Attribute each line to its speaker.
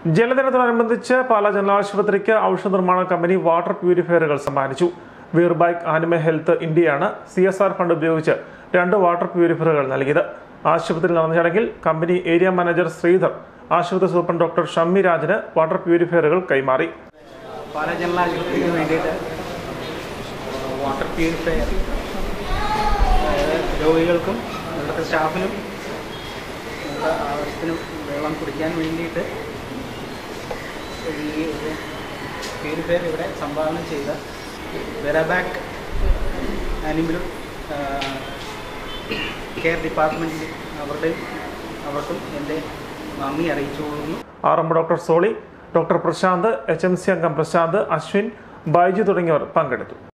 Speaker 1: ജലദിനത്തോടനുബന്ധിച്ച് Pala general ആശുപത്രിക്ക് ഔഷധ നിർമ്മാണ കമ്പനി വാട്ടർ പ്യൂരിഫയറുകൾ സമ്മാനിച്ചു വീർബൈക്ക് ആനിമൽ ഹെൽത്ത് ഇന്ത്യയാണ് സി എസ് ആർ ഫണ്ട് ഉപയോഗിച്ച് രണ്ട് വാട്ടർ പ്യൂരിഫയറുകൾ നൽകിയത് ആശുപത്രിയിൽ നടന്ന ചടങ്ങിൽ കമ്പനി ഏരിയ മാനേജർ ശ്രീധർ ആശുപത്രി സൂപ്രണ്ട് ഡോക്ടർ ഷമ്മി രാജിന് വാട്ടർ പ്യൂരിഫയറുകൾ കൈമാറി
Speaker 2: പാലാ ജനറൽ ആശുപത്രിക്ക് വേണ്ടിയിട്ട് വാട്ടർ പ്യൂരിഫയർ അതായത് രോഗികൾക്കും ഇവിടുത്തെ സ്റ്റാഫിനും നമ്മുടെ ആവശ്യത്തിന് വെള്ളം കുടിക്കാൻ വേണ്ടിയിട്ട് ഈ ഒരു പ്യൂരിഫയർ ഇവിടെ സംഭാവന ചെയ്ത വെറബാക്ക് ആനിമൽ കെയർ ഡിപ്പാർട്ട്മെൻറ്റിൽ അവരുടെയും അവർക്കും എൻ്റെ നന്ദി അറിയിച്ചു കൊള്ളുന്നു
Speaker 1: R M doctor Soly doctor Prashant H M C അംഗം പ്രശാന്ത് അശ്വിൻ ബൈജു തുടങ്ങിയവർ പങ്കെടുത്തു